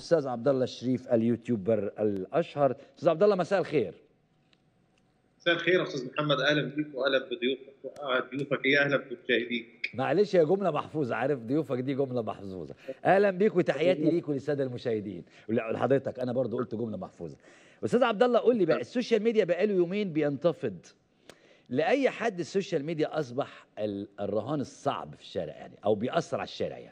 الاستاذ عبد الله الشريف اليوتيوبر الاشهر استاذ عبد الله مساء الخير مساء الخير استاذ محمد اهلا بيك واهلا بضيوفك ضيوفك ايه اهلا بمشاهديك معلش يا جمله محفوظه عارف ضيوفك دي جمله محفوظه اهلا بيك وتحياتي ليك وللساده المشاهدين ولحضرتك انا برضو قلت جمله محفوظه استاذ عبد الله قول لي بقى السوشيال ميديا بقاله يومين بينتفض لاي حد السوشيال ميديا اصبح الرهان الصعب في الشارع يعني او بيأثر على الشارع يعني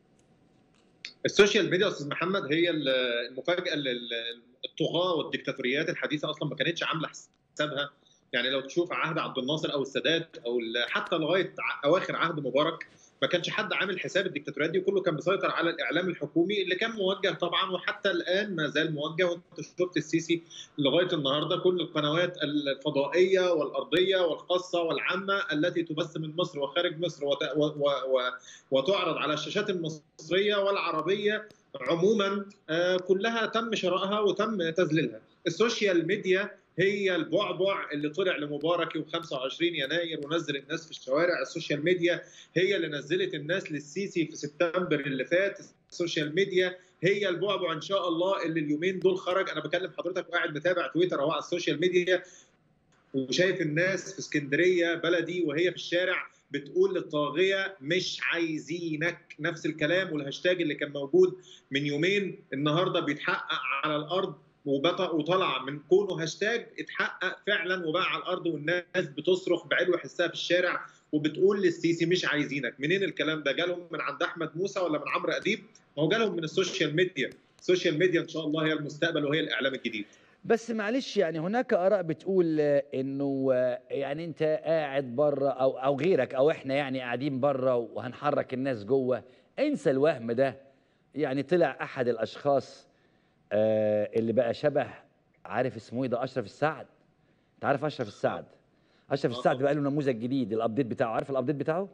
السوشيال ميديا استاذ محمد هي المفاجاه الطغاه والديكتاتوريات الحديثه اصلا ما كانتش عامله حسابها يعني لو تشوف عهد عبد الناصر او السادات او حتى لغايه اواخر عهد مبارك ما كانش حد عامل حساب الديكتاتوريات دي كله كان بيسيطر على الاعلام الحكومي اللي كان موجه طبعا وحتى الان ما زال موجه وانت شفت السيسي لغايه النهارده كل القنوات الفضائيه والارضيه والخاصه والعامه التي تبث من مصر وخارج مصر وت... و... و... و... وتعرض على الشاشات المصريه والعربيه عموما كلها تم شرائها وتم تذليلها السوشيال ميديا هي البعبع اللي طلع لمبارك يوم 25 يناير ونزل الناس في الشوارع السوشيال ميديا هي اللي نزلت الناس للسيسي في سبتمبر اللي فات السوشيال ميديا هي البعبع ان شاء الله اللي اليومين دول خرج انا بكلم حضرتك وقاعد متابع تويتر اهو على السوشيال ميديا وشايف الناس في اسكندريه بلدي وهي في الشارع بتقول للطاغيه مش عايزينك نفس الكلام والهاشتاج اللي كان موجود من يومين النهارده بيتحقق على الارض وطلع من كونه هاشتاج اتحقق فعلا وبقى على الارض والناس بتصرخ بعلو حسها في الشارع وبتقول للسيسي مش عايزينك منين الكلام ده جالهم من عند احمد موسى ولا من عمرو اديب ما هو جالهم من السوشيال ميديا السوشيال ميديا ان شاء الله هي المستقبل وهي الاعلام الجديد بس معلش يعني هناك اراء بتقول انه يعني انت قاعد بره او او غيرك او احنا يعني قاعدين بره وهنحرك الناس جوه انسى الوهم ده يعني طلع احد الاشخاص آه اللي بقى شبه عارف اسمه ايه ده اشرف السعد انت عارف اشرف السعد اشرف السعد بقى له نموذج جديد الابديت بتاعه عارف الابديت بتاعه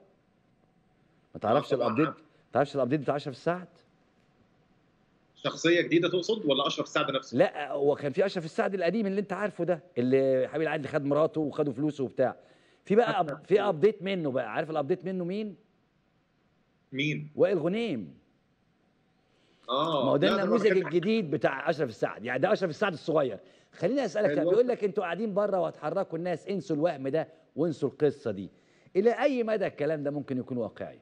ما تعرفش الابديت ما تعرفش الابديت بتاع اشرف السعد شخصيه جديده تقصد ولا اشرف السعد نفسه لا هو كان في اشرف السعد القديم اللي انت عارفه ده اللي حبيب العدل خد مراته وخدوا فلوسه وبتاع في بقى أب... في ابديت منه بقى عارف الابديت منه مين مين وائل غنيم اه ما هو ده النموذج الجديد بتاع اشرف السعد يعني ده اشرف السعد الصغير خليني اسالك بيقول لك انتوا قاعدين بره وهتحركوا الناس انسوا الوهم ده وانسوا القصه دي الى اي مدى الكلام ده ممكن يكون واقعي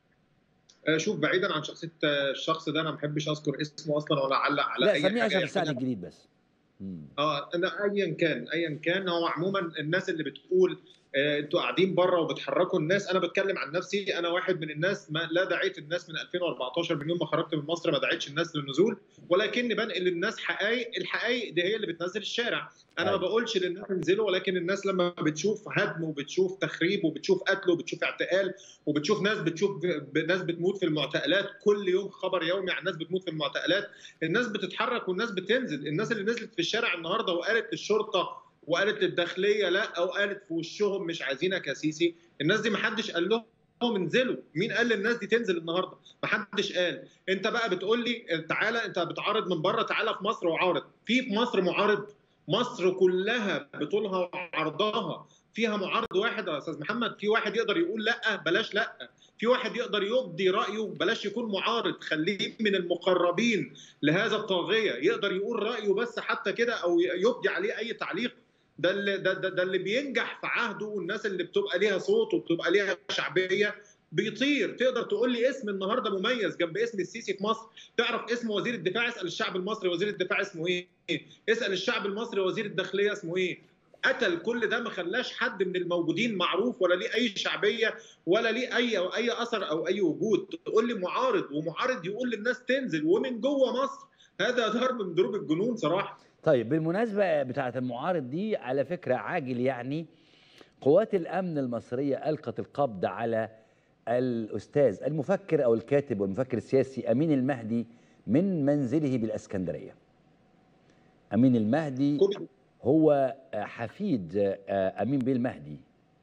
شوف بعيدا عن شخصيه الشخص ده انا ما بحبش اذكر اسمه اصلا ولا اعلق على لا اي سميه اشرف السعد الجديد بس اه ايا كان ايا كان هو عموما الناس اللي بتقول انتوا قاعدين بره وبتحركوا الناس انا بتكلم عن نفسي انا واحد من الناس ما لا دعيت الناس من 2014 من يوم ما خرجت من مصر ما دعيتش الناس للنزول ولكني بنقل للناس حقائق الحقائق دي هي اللي بتنزل الشارع انا ما بقولش للناس انزلوا ولكن الناس لما بتشوف هدم وبتشوف تخريب وبتشوف قتل وبتشوف اعتقال وبتشوف ناس بتشوف ناس بتموت في المعتقلات كل يوم خبر يومي عن ناس بتموت في المعتقلات الناس بتتحرك والناس بتنزل الناس اللي نزلت في الشارع النهارده وقالت للشرطه وقالت للداخليه لا او قالت في وشهم مش عايزينك يا سيسي الناس دي ما حدش قال لهم انزلوا مين قال للناس دي تنزل النهارده ما حدش قال انت بقى بتقول لي تعالى انت بتعارض من بره تعالى في مصر وعارض في في مصر معارض مصر كلها بطولها وعرضها فيها معارض واحد يا استاذ محمد في واحد يقدر يقول لا بلاش لا في واحد يقدر يبدي رايه بلاش يكون معارض خليه من المقربين لهذا الطاغيه يقدر يقول رايه بس حتى كده او يبدي عليه اي تعليق ده اللي ده, ده, ده اللي بينجح في عهده والناس اللي بتبقى ليها صوت وبتبقى ليها شعبيه بيطير تقدر تقول لي اسم النهارده مميز جنب اسم السيسي في مصر تعرف اسم وزير الدفاع اسال الشعب المصري وزير الدفاع اسمه ايه اسال الشعب المصري وزير الداخليه اسمه ايه قتل كل ده ما خلاش حد من الموجودين معروف ولا ليه اي شعبيه ولا ليه اي أو اي اثر او اي وجود تقول لي معارض ومعارض يقول للناس تنزل ومن جوه مصر هذا ضرب من ضروب الجنون صراحه طيب بالمناسبة بتاعة المعارض دي على فكرة عاجل يعني قوات الأمن المصرية ألقت القبض على الأستاذ المفكر أو الكاتب والمفكر السياسي أمين المهدي من منزله بالأسكندرية أمين المهدي هو حفيد أمين بيه المهدي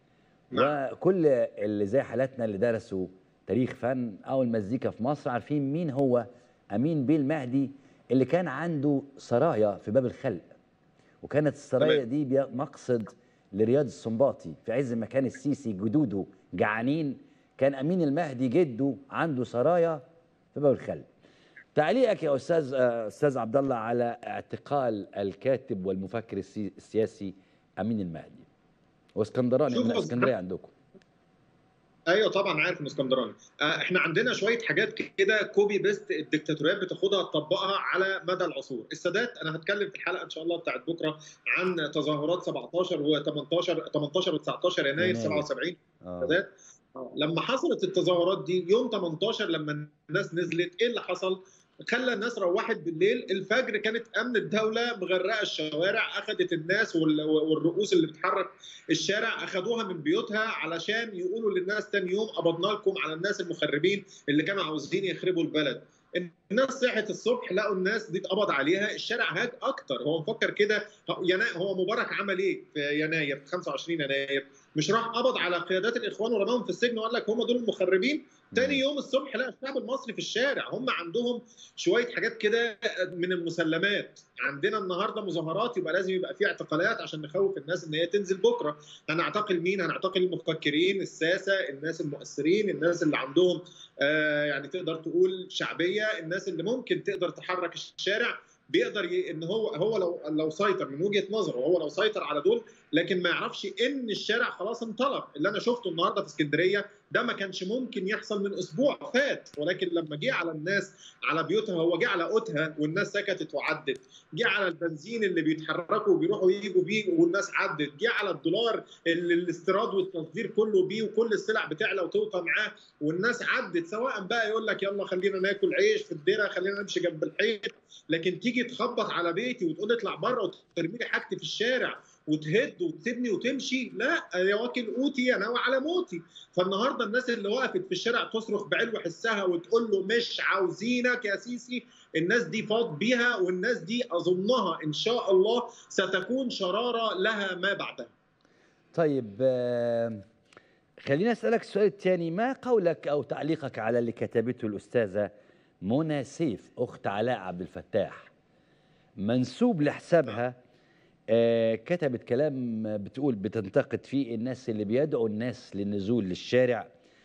وكل اللي زي حالاتنا اللي درسوا تاريخ فن أو المزيكا في مصر عارفين مين هو أمين بيه المهدي اللي كان عنده سرايا في باب الخلق وكانت السرايا دي مقصد لرياض السنباطي في عز ما كان السيسي جدوده جعانين كان امين المهدي جده عنده سرايا في باب الخلق تعليقك يا استاذ آه، استاذ عبد الله على اعتقال الكاتب والمفكر السي- السياسي امين المهدي واسكندراني شوف من أصل- اسكندريه عندكم ايوه طبعا عارف من اسكندراني آه، احنا عندنا شويه حاجات كده كوبي بيست الدكتاتوريات بتاخدها تطبقها على مدى العصور السادات انا هتكلم في الحلقه ان شاء الله بتاعت بكره عن تظاهرات 17 و18 18 و19 يناير يناير. 77 آه. السادات لما حصلت التظاهرات دي يوم 18 لما الناس نزلت ايه اللي حصل؟ خلى الناس روحت بالليل الفجر كانت امن الدوله مغرقه الشوارع اخذت الناس وال- والرؤوس اللي بتحرك الشارع اخذوها من بيوتها علشان يقولوا للناس تاني يوم قبضنا لكم على الناس المخربين اللي كانوا عاوزين يخربوا البلد الناس صحت الصبح لقوا الناس دي اتقبض عليها الشارع هاج اكتر هو مفكر كده ينا- هو مبارك عمل ايه في يناير في 25 يناير مش راح قبض على قيادات الاخوان ورماهم في السجن وقال لك هم دول المخربين تاني يوم الصبح لقى الشعب المصري في الشارع هم عندهم شويه حاجات كده من المسلمات عندنا النهارده مظاهرات يبقى لازم يبقى في اعتقالات عشان نخوف الناس ان هي تنزل بكره هنعتقل مين هنعتقل المفكرين الساسه الناس المؤثرين الناس اللي عندهم آه يعني تقدر تقول شعبيه الناس اللي ممكن تقدر تحرك الشارع بيقدر ي... ان هو هو لو لو سيطر من وجهه نظره هو لو سيطر على دول لكن ما يعرفش ان الشارع خلاص انطلق اللي انا شفته النهارده في اسكندريه ده ما كانش ممكن يحصل من اسبوع فات ولكن لما جه على الناس على بيوتها هو جه على قوتها والناس سكتت وعدت جه على البنزين اللي بيتحركوا وبيروحوا يجوا بيه والناس عدت جه على الدولار اللي الاستيراد والتصدير كله بيه وكل السلع بتعلى وتوطى معاه والناس عدت سواء بقى يقول لك يلا خلينا ناكل عيش في الديره خلينا نمشي جنب الحيط لكن تيجي تخبط على بيتي وتقول لي اطلع بره وترمي لي حاجتي في الشارع وتهد وتسيبني وتمشي لا يا واكل قوتي انا وعلى موتي فالنهارده الناس اللي وقفت في الشارع تصرخ بعلو حسها وتقول له مش عاوزينك يا سيسي الناس دي فاض بيها والناس دي اظنها ان شاء الله ستكون شراره لها ما بعدها طيب آه، خليني اسالك السؤال الثاني ما قولك او تعليقك على اللي كتبته الاستاذه منى سيف اخت علاء عبد الفتاح منسوب لحسابها آه، كتبت كلام بتقول بتنتقد فيه الناس اللي بيدعوا الناس للنزول للشارع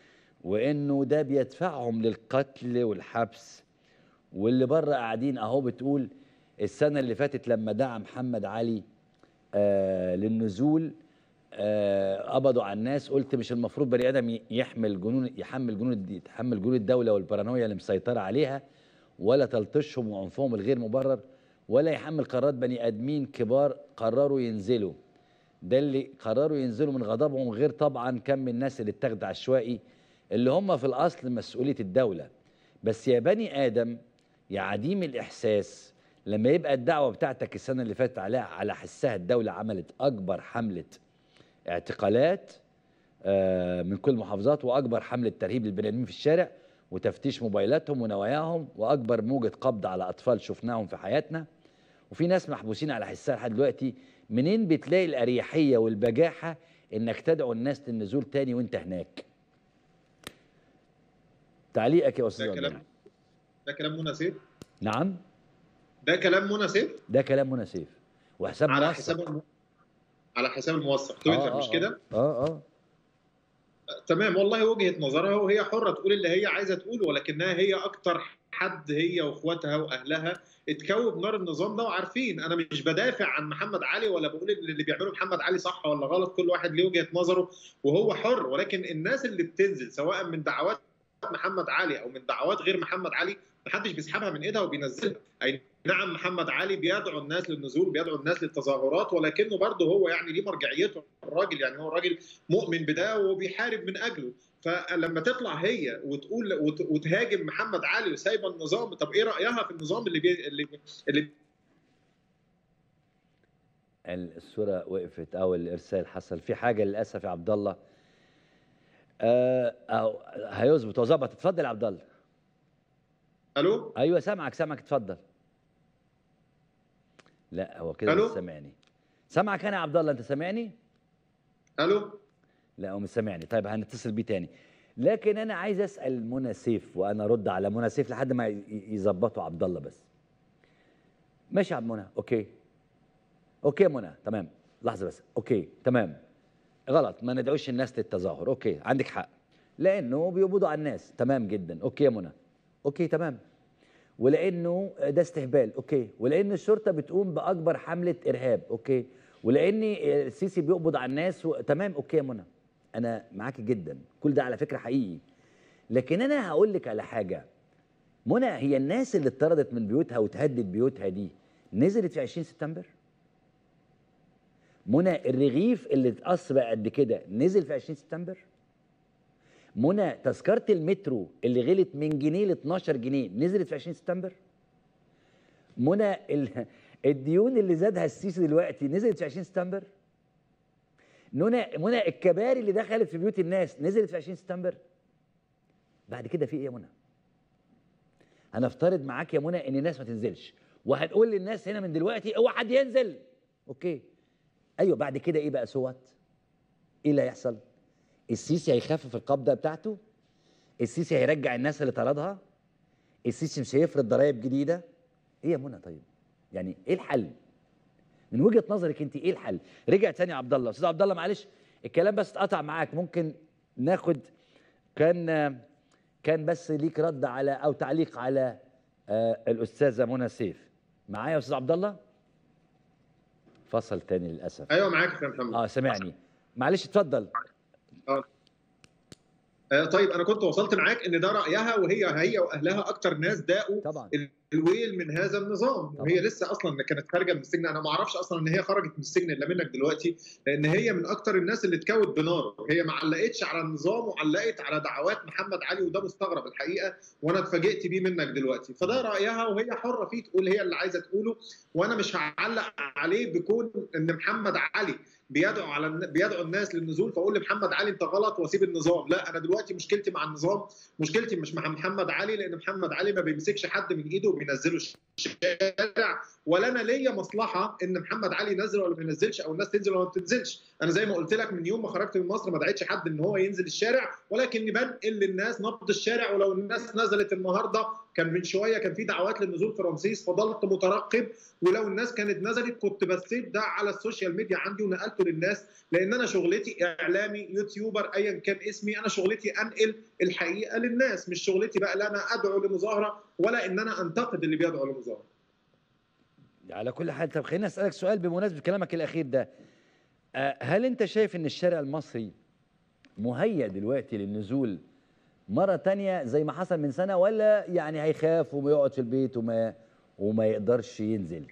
وانه ده بيدفعهم للقتل والحبس واللي بره قاعدين اهو بتقول السنه اللي فاتت لما دعا محمد علي آه للنزول آه قبضوا على الناس قلت مش المفروض بني ادم ي- يحمل جنون يحمل جنون يتحمل جنون الدوله والبارانويا اللي مسيطره عليها ولا تلطشهم وعنفهم الغير مبرر ولا يحمل قرارات بني ادمين كبار قرروا ينزلوا ده اللي قرروا ينزلوا من غضبهم غير طبعا كم من الناس اللي اتاخد عشوائي اللي هم في الاصل مسؤوليه الدوله بس يا بني ادم يا عديم الاحساس لما يبقى الدعوه بتاعتك السنه اللي فاتت على على حسها الدوله عملت اكبر حمله اعتقالات آه، من كل المحافظات واكبر حمله ترهيب للبني ادمين في الشارع وتفتيش موبايلاتهم ونواياهم واكبر موجه قبض على اطفال شفناهم في حياتنا وفي ناس محبوسين على حسها لحد دلوقتي منين بتلاقي الاريحيه والبجاحه انك تدعو الناس للنزول تاني وانت هناك تعليقك يا استاذ ده عبد كلام الله. ده كلام منى سيف نعم ده كلام منى سيف ده كلام منى سيف وحساب على موثق. حساب الم... على حساب الموثق تويتر مش كده؟ اه اه تمام والله وجهه نظرها وهي حره تقول اللي هي عايزه تقوله ولكنها هي اكتر حد هي واخواتها واهلها اتكوب نار النظام ده وعارفين انا مش بدافع عن محمد علي ولا بقول إن اللي بيعمله محمد علي صح ولا غلط كل واحد ليه وجهه نظره وهو حر ولكن الناس اللي بتنزل سواء من دعوات محمد علي او من دعوات غير محمد علي محدش بيسحبها من ايدها وبينزلها اي نعم محمد علي بيدعو الناس للنزول بيدعو الناس للتظاهرات ولكنه برضه هو يعني ليه مرجعيته الراجل يعني هو راجل مؤمن بده وبيحارب من اجله فلما تطلع هي وتقول وت- وتهاجم محمد علي وسايبه النظام طب ايه رايها في النظام اللي بي اللي, اللي الصورة وقفت أو الإرسال حصل في حاجة للأسف يا عبد الله آه أو هيظبط هو ظبط اتفضل يا عبد الله الو أيوه سامعك سامعك اتفضل لا هو كده ألو؟ مش سامعني سامعك أنا يا عبد الله أنت سامعني؟ الو لا هو مش سامعني طيب هنتصل بيه تاني لكن أنا عايز أسأل منى سيف وأنا أرد على منى سيف لحد ما ي- يظبطوا عبد الله بس ماشي يا عبد منى أوكي أوكي يا منى تمام لحظة بس أوكي تمام غلط ما ندعوش الناس للتظاهر اوكي عندك حق لانه بيقبضوا على الناس تمام جدا اوكي يا منى اوكي تمام ولانه ده استهبال اوكي ولان الشرطه بتقوم باكبر حمله ارهاب اوكي ولان السيسي بيقبض على الناس و... تمام اوكي يا منى انا معاكي جدا كل ده على فكره حقيقي لكن انا هقول لك على حاجه منى هي الناس اللي اتطردت من بيوتها وتهدد بيوتها دي نزلت في 20 سبتمبر منى الرغيف اللي اتقص بقى قد كده نزل في 20 سبتمبر منى تذكره المترو اللي غلت من جنيه ل 12 جنيه نزلت في 20 سبتمبر منى ال... الديون اللي زادها السيسي دلوقتي نزلت في 20 سبتمبر منى منى الكباري اللي دخلت في بيوت الناس نزلت في 20 سبتمبر بعد كده في ايه يا منى هنفترض معاك يا منى ان الناس ما تنزلش وهنقول للناس هنا من دلوقتي اوعى حد ينزل اوكي ايوه بعد كده ايه بقى سوت ايه اللي هيحصل السيسي هيخفف القبضه بتاعته السيسي هيرجع الناس اللي طردها السيسي مش هيفرض ضرائب جديده ايه يا منى طيب يعني ايه الحل من وجهه نظرك انت ايه الحل رجع تاني عبد الله استاذ عبد الله معلش الكلام بس اتقطع معاك ممكن ناخد كان كان بس ليك رد على او تعليق على آه الاستاذه منى سيف معايا يا استاذ عبد الله فصل تاني للاسف ايوه معاك يا محمد اه سامعني معلش اتفضل آه طيب انا كنت وصلت معاك ان ده رايها وهي هي واهلها اكتر ناس داقوا طبعا الويل من هذا النظام طبعا. وهي لسه اصلا كانت خارجه من السجن انا ما اعرفش اصلا ان هي خرجت من السجن الا منك دلوقتي لان هي من اكتر الناس اللي اتكوت بنار هي ما علقتش على النظام وعلقت على دعوات محمد علي وده مستغرب الحقيقه وانا اتفاجئت بيه منك دلوقتي فده رايها وهي حره فيه تقول هي اللي عايزه تقوله وانا مش هعلق عليه بكون ان محمد علي بيدعو على بيدعو الناس للنزول فاقول لمحمد علي انت غلط واسيب النظام لا انا دلوقتي مشكلتي مع النظام مشكلتي مش مع محمد علي لان محمد علي ما بيمسكش حد من ايده وبينزله الشارع ولا انا ليا مصلحه ان محمد علي ينزل ولا ما ينزلش او الناس تنزل ولا ما تنزلش انا زي ما قلت لك من يوم ما خرجت من مصر ما دعيتش حد ان هو ينزل الشارع ولكني بنقل للناس نبض الشارع ولو الناس نزلت النهارده كان من شويه كان في دعوات للنزول في رمسيس فضلت مترقب ولو الناس كانت نزلت كنت بسيت ده على السوشيال ميديا عندي ونقلته للناس لان انا شغلتي اعلامي يوتيوبر ايا كان اسمي انا شغلتي انقل الحقيقه للناس مش شغلتي بقى لا انا ادعو لمظاهره ولا ان انا انتقد اللي بيدعو لمظاهره على كل حال طب خليني اسالك سؤال بمناسبه كلامك الاخير ده أه هل انت شايف ان الشارع المصري مهيأ دلوقتي للنزول مره تانية زي ما حصل من سنه ولا يعني هيخاف ويقعد في البيت وما وما يقدرش ينزل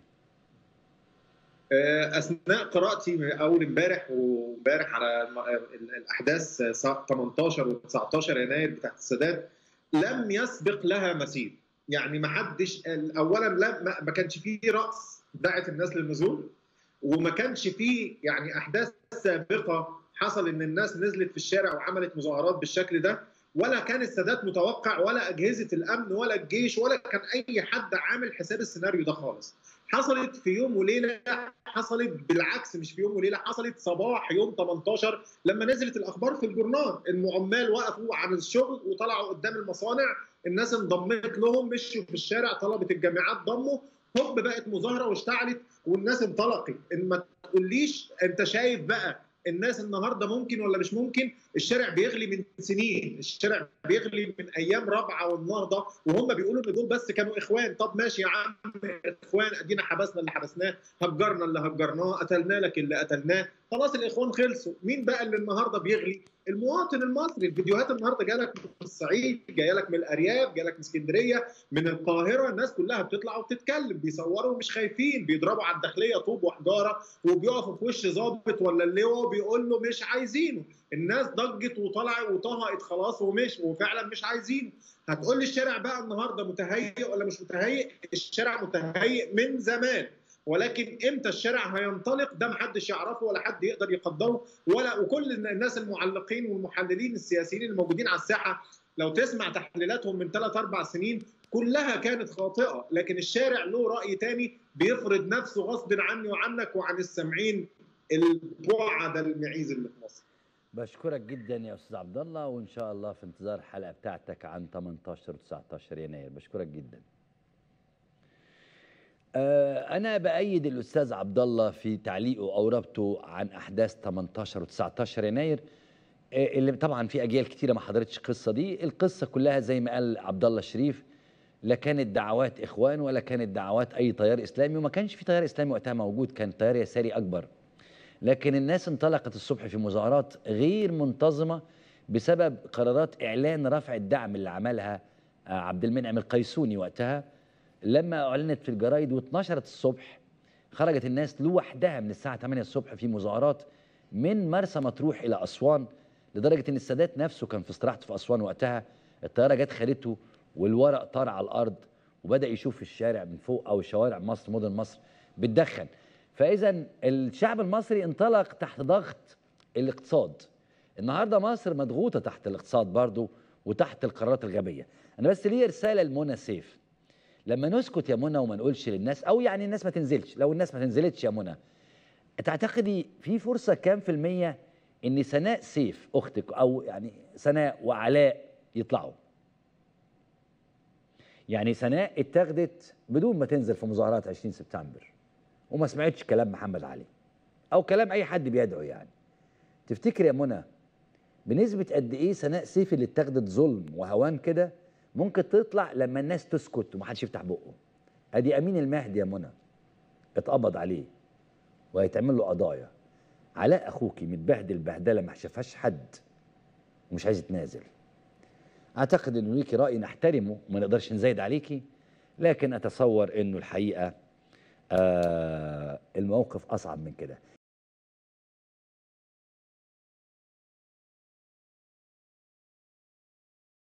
اثناء قراءتي اول امبارح وامبارح على الاحداث 18 و 19 يناير بتاعت السادات لم يسبق لها مثيل يعني ما حدش اولا لا ما كانش فيه راس دعت الناس للنزول وما كانش فيه يعني احداث سابقه حصل ان الناس نزلت في الشارع وعملت مظاهرات بالشكل ده ولا كان السادات متوقع ولا اجهزه الامن ولا الجيش ولا كان اي حد عامل حساب السيناريو ده خالص حصلت في يوم وليله حصلت بالعكس مش في يوم وليله حصلت صباح يوم 18 لما نزلت الاخبار في الجورنال العمال وقفوا عن الشغل وطلعوا قدام المصانع الناس انضمت لهم مشوا في الشارع طلبه الجامعات ضموا هوب بقت مظاهره واشتعلت والناس انطلقت ان ما تقوليش انت شايف بقى الناس النهارده ممكن ولا مش ممكن الشارع بيغلي من سنين الشارع بيغلي من ايام رابعه والنهضه وهم بيقولوا ان دول بس كانوا اخوان طب ماشي يا عم اخوان ادينا حبسنا اللي حبسناه هجرنا اللي هجرناه قتلنا لك اللي قتلناه خلاص الاخوان خلصوا مين بقى اللي النهارده بيغلي المواطن المصري الفيديوهات النهارده جايه لك من الصعيد جايه لك من الارياف جايه لك من اسكندريه من القاهره الناس كلها بتطلع وبتتكلم بيصوروا مش خايفين بيضربوا على الداخليه طوب وحجاره وبيقفوا في وش ظابط ولا اللواء بيقول له مش عايزينه الناس ضجت وطلعت وطهقت خلاص ومش وفعلا مش عايزينه هتقول لي الشارع بقى النهارده متهيئ ولا مش متهيئ الشارع متهيئ من زمان ولكن امتى الشارع هينطلق ده محدش يعرفه ولا حد يقدر يقدره ولا وكل الناس المعلقين والمحللين السياسيين الموجودين على الساحه لو تسمع تحليلاتهم من ثلاث اربع سنين كلها كانت خاطئه لكن الشارع له راي تاني بيفرض نفسه غصب عني وعنك وعن السامعين البعد المعيز اللي في مصر بشكرك جدا يا استاذ عبد الله وان شاء الله في انتظار الحلقه بتاعتك عن 18 و 19 يناير بشكرك جدا أنا بأيد الأستاذ عبد الله في تعليقه أو ربطه عن أحداث 18 و 19 يناير اللي طبعا في أجيال كتيرة ما حضرتش القصة دي، القصة كلها زي ما قال عبد الله الشريف لا كانت دعوات اخوان ولا كانت دعوات اي تيار اسلامي وما كانش في تيار اسلامي وقتها موجود كان تيار يساري اكبر لكن الناس انطلقت الصبح في مظاهرات غير منتظمه بسبب قرارات اعلان رفع الدعم اللي عملها آه، عبد المنعم القيسوني وقتها لما اعلنت في الجرايد واتنشرت الصبح خرجت الناس لوحدها من الساعه 8 الصبح في مظاهرات من مرسى مطروح الى اسوان لدرجه ان السادات نفسه كان في استراحته في اسوان وقتها الطياره جت خدته والورق طار على الارض وبدا يشوف الشارع من فوق او شوارع مصر مدن مصر بتدخن فاذا الشعب المصري انطلق تحت ضغط الاقتصاد النهارده مصر مضغوطه تحت الاقتصاد برضو وتحت القرارات الغبيه انا بس ليه رساله لمنى سيف لما نسكت يا منى وما نقولش للناس او يعني الناس ما تنزلش لو الناس ما تنزلتش يا منى تعتقدي في فرصه كام في الميه ان سناء سيف اختك او يعني سناء وعلاء يطلعوا يعني سناء اتاخدت بدون ما تنزل في مظاهرات 20 سبتمبر وما سمعتش كلام محمد علي او كلام اي حد بيدعو يعني تفتكر يا منى بنسبة قد ايه سناء سيف اللي اتاخدت ظلم وهوان كده ممكن تطلع لما الناس تسكت ومحدش يفتح بقه ادي امين المهدي يا منى اتقبض عليه وهيتعمل له قضايا علاء اخوكي متبهدل بهدله ما شافهاش حد ومش عايز يتنازل اعتقد انه ليكي راي نحترمه وما نقدرش نزايد عليكي لكن اتصور انه الحقيقه آه الموقف اصعب من كده